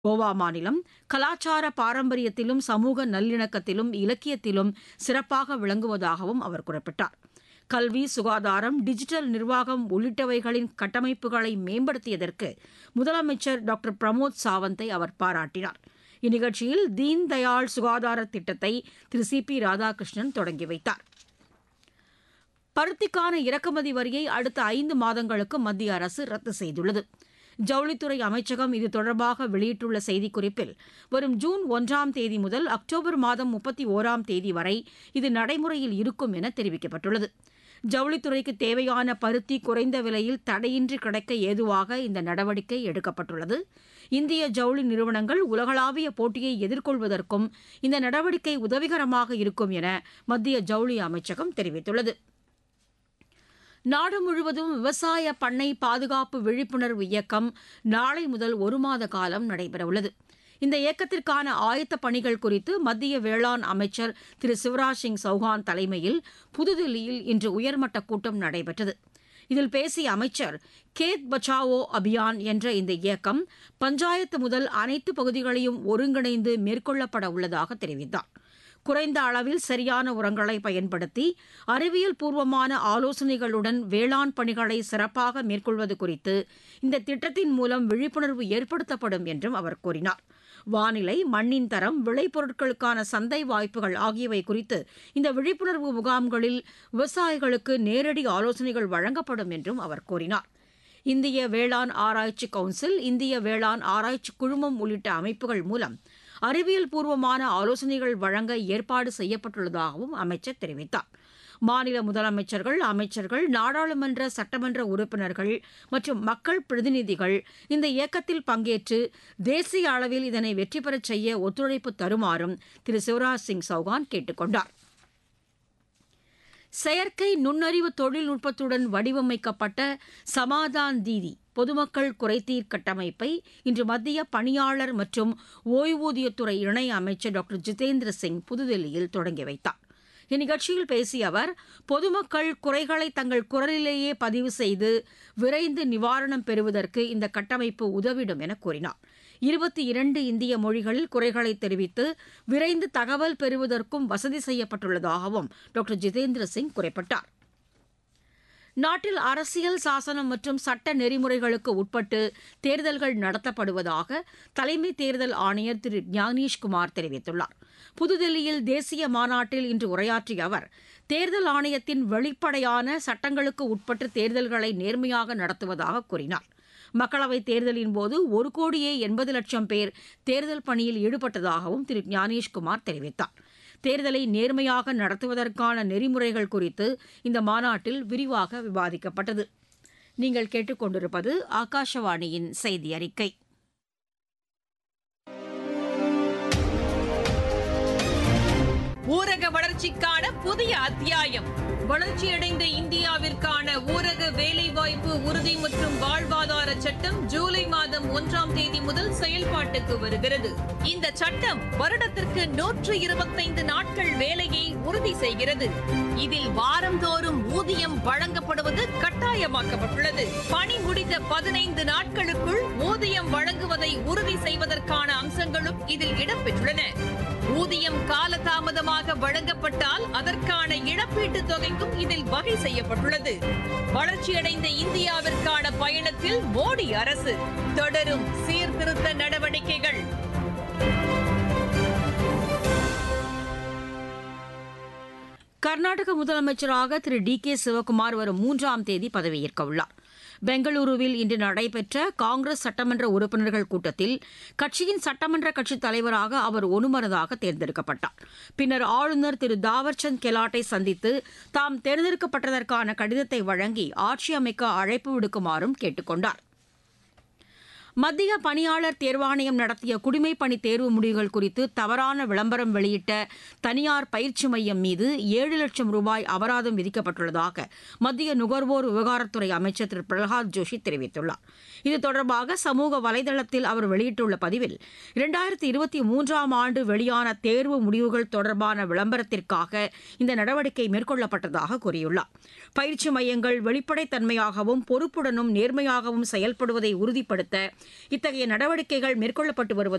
கோவா மாநிலம் கலாச்சார பாரம்பரியத்திலும் சமூக நல்லிணக்கத்திலும் இலக்கியத்திலும் சிறப்பாக விளங்குவதாகவும் அவர் குறிப்பிட்டார் கல்வி சுகாதாரம் டிஜிட்டல் நிர்வாகம் உள்ளிட்டவைகளின் கட்டமைப்புகளை மேம்படுத்தியதற்கு முதலமைச்சர் டாக்டர் பிரமோத் சாவந்தை அவர் பாராட்டினார் இந்நிகழ்ச்சியில் தீன் தயாள் சுகாதார திட்டத்தை திரு சி பி ராதாகிருஷ்ணன் தொடங்கி வைத்தார் பருத்திக்கான இறக்குமதி வரியை அடுத்த ஐந்து மாதங்களுக்கு மத்திய அரசு ரத்து செய்துள்ளது ஜவுளித்துறை அமைச்சகம் இது தொடர்பாக வெளியிட்டுள்ள செய்திக்குறிப்பில் வரும் ஜூன் ஒன்றாம் தேதி முதல் அக்டோபர் மாதம் முப்பத்தி ஓராம் தேதி வரை இது நடைமுறையில் இருக்கும் என தெரிவிக்கப்பட்டுள்ளது ஜவுளித்துறைக்கு தேவையான பருத்தி குறைந்த விலையில் தடையின்றி கிடைக்க ஏதுவாக இந்த நடவடிக்கை எடுக்கப்பட்டுள்ளது இந்திய ஜவுளி நிறுவனங்கள் உலகளாவிய போட்டியை எதிர்கொள்வதற்கும் இந்த நடவடிக்கை உதவிகரமாக இருக்கும் என மத்திய ஜவுளி அமைச்சகம் தெரிவித்துள்ளது நாடு முழுவதும் விவசாய பண்ணை பாதுகாப்பு விழிப்புணர்வு இயக்கம் நாளை முதல் ஒரு மாத காலம் நடைபெறவுள்ளது இந்த இயக்கத்திற்கான ஆயத்த பணிகள் குறித்து மத்திய வேளாண் அமைச்சர் திரு சிவராஜ் சிங் சௌஹான் தலைமையில் புதுதில்லியில் இன்று உயர்மட்ட கூட்டம் நடைபெற்றது இதில் பேசிய அமைச்சர் கேத் பச்சாவோ அபியான் என்ற இந்த இயக்கம் பஞ்சாயத்து முதல் அனைத்து பகுதிகளையும் ஒருங்கிணைந்து மேற்கொள்ளப்பட உள்ளதாக தெரிவித்தார் குறைந்த அளவில் சரியான உரங்களை பயன்படுத்தி அறிவியல் பூர்வமான ஆலோசனைகளுடன் வேளாண் பணிகளை சிறப்பாக மேற்கொள்வது குறித்து இந்த திட்டத்தின் மூலம் விழிப்புணர்வு ஏற்படுத்தப்படும் என்றும் அவர் கூறினார் வானிலை மண்ணின் தரம் விளைபொருட்களுக்கான சந்தை வாய்ப்புகள் ஆகியவை குறித்து இந்த விழிப்புணர்வு முகாம்களில் விவசாயிகளுக்கு நேரடி ஆலோசனைகள் வழங்கப்படும் என்றும் அவர் கூறினார் இந்திய வேளாண் ஆராய்ச்சி கவுன்சில் இந்திய வேளாண் ஆராய்ச்சி குழுமம் உள்ளிட்ட அமைப்புகள் மூலம் அறிவியல் பூர்வமான ஆலோசனைகள் வழங்க ஏற்பாடு செய்யப்பட்டுள்ளதாகவும் அமைச்சர் தெரிவித்தார் மாநில முதலமைச்சர்கள் அமைச்சர்கள் நாடாளுமன்ற சட்டமன்ற உறுப்பினர்கள் மற்றும் மக்கள் பிரதிநிதிகள் இந்த இயக்கத்தில் பங்கேற்று தேசிய அளவில் இதனை வெற்றி பெறச் செய்ய ஒத்துழைப்பு தருமாறும் திரு சிவராஜ் சிங் சௌகான் கேட்டுக் கொண்டார் செயற்கை நுண்ணறிவு தொழில்நுட்பத்துடன் வடிவமைக்கப்பட்ட சமாதான் தீதி பொதுமக்கள் குறைதீர் கட்டமைப்பை இன்று மத்திய பணியாளர் மற்றும் ஓய்வூதியத்துறை இணை அமைச்சர் டாக்டர் ஜிதேந்திர சிங் புதுதில்லியில் தொடங்கி வைத்தார் இந்நிகழ்ச்சியில் பேசிய அவர் பொதுமக்கள் குறைகளை தங்கள் குரலிலேயே பதிவு செய்து விரைந்து நிவாரணம் பெறுவதற்கு இந்த கட்டமைப்பு உதவிடும் என கூறினார் இருபத்தி இரண்டு இந்திய மொழிகளில் குறைகளை தெரிவித்து விரைந்து தகவல் பெறுவதற்கும் வசதி செய்யப்பட்டுள்ளதாகவும் டாக்டர் ஜிதேந்திர சிங் குறிப்பிட்டார் நாட்டில் அரசியல் சாசனம் மற்றும் சட்ட நெறிமுறைகளுக்கு உட்பட்டு தேர்தல்கள் நடத்தப்படுவதாக தலைமை தேர்தல் ஆணையர் திரு ஞானேஷ்குமார் தெரிவித்துள்ளார் புதுதில்லியில் தேசிய மாநாட்டில் இன்று உரையாற்றிய அவர் தேர்தல் ஆணையத்தின் வெளிப்படையான சட்டங்களுக்கு உட்பட்டு தேர்தல்களை நேர்மையாக நடத்துவதாக கூறினார் மக்களவைத் தேர்தலின் போது ஒரு கோடியே எண்பது லட்சம் பேர் தேர்தல் பணியில் ஈடுபட்டதாகவும் திரு ஞானேஷ்குமார் தெரிவித்தார் தேர்தலை நேர்மையாக நடத்துவதற்கான நெறிமுறைகள் குறித்து இந்த மாநாட்டில் விரிவாக விவாதிக்கப்பட்டது நீங்கள் கேட்டுக்கொண்டிருப்பது ஆகாஷவாணியின் செய்தி அறிக்கை ஊரக வளர்ச்சிக்கான புதிய அத்தியாயம் வளர்ச்சியடைந்த இந்தியாவிற்கான ஊரக வேலைவாய்ப்பு உறுதி மற்றும் வாழ்வாதார சட்டம் ஜூலை மாதம் ஒன்றாம் தேதி முதல் செயல்பாட்டுக்கு வருகிறது இந்த சட்டம் வருடத்திற்கு நூற்று இருபத்தைந்து நாட்கள் வேலையை உறுதி செய்கிறது இதில் வாரந்தோறும் ஊதியம் வழங்கப்படுவது கட்டாயமாக்கப்பட்டுள்ளது பணி முடிந்த பதினைந்து நாட்களுக்குள் ஊதியம் வழங்குவதை உறுதி செய்வதற்கான அம்சங்களும் இதில் இடம்பெற்றுள்ளன ஊதியம் காலதாமதமாக வழங்கப்பட்டால் அதற்கான இழப்பீட்டுத் தொகைக்கும் இதில் வகை செய்யப்பட்டுள்ளது வளர்ச்சியடைந்த இந்தியாவிற்கான பயணத்தில் மோடி அரசு தொடரும் சீர்திருத்த நடவடிக்கைகள் கர்நாடக முதலமைச்சராக திரு டி கே சிவக்குமார் வரும் மூன்றாம் தேதி பதவியேற்க உள்ளார் பெங்களூருவில் இன்று நடைபெற்ற காங்கிரஸ் சட்டமன்ற உறுப்பினர்கள் கூட்டத்தில் கட்சியின் சட்டமன்ற கட்சித் தலைவராக அவர் ஒருமனதாக தேர்ந்தெடுக்கப்பட்டார் பின்னர் ஆளுநர் திரு தாவர்சந்த் கெலாட்டை சந்தித்து தாம் தேர்ந்தெடுக்கப்பட்டதற்கான கடிதத்தை வழங்கி ஆட்சி அமைக்க அழைப்பு விடுக்குமாறும் கேட்டுக் கொண்டார் மத்திய பணியாளர் தேர்வாணையம் நடத்திய குடிமைப் பணி தேர்வு முடிவுகள் குறித்து தவறான விளம்பரம் வெளியிட்ட தனியார் பயிற்சி மையம் மீது ஏழு லட்சம் ரூபாய் அபராதம் விதிக்கப்பட்டுள்ளதாக மத்திய நுகர்வோர் விவகாரத்துறை அமைச்சர் திரு பிரகலாத் ஜோஷி தெரிவித்துள்ளார் இது தொடர்பாக சமூக வலைதளத்தில் அவர் வெளியிட்டுள்ள பதிவில் இரண்டாயிரத்தி இருபத்தி மூன்றாம் ஆண்டு வெளியான தேர்வு முடிவுகள் தொடர்பான விளம்பரத்திற்காக இந்த நடவடிக்கை மேற்கொள்ளப்பட்டதாக கூறியுள்ளார் பயிற்சி மையங்கள் வெளிப்படைத்தன்மையாகவும் பொறுப்புடனும் நேர்மையாகவும் செயல்படுவதை உறுதிப்படுத்த இத்தகைய நடவடிக்கைகள் மேற்கொள்ளப்பட்டு வருவது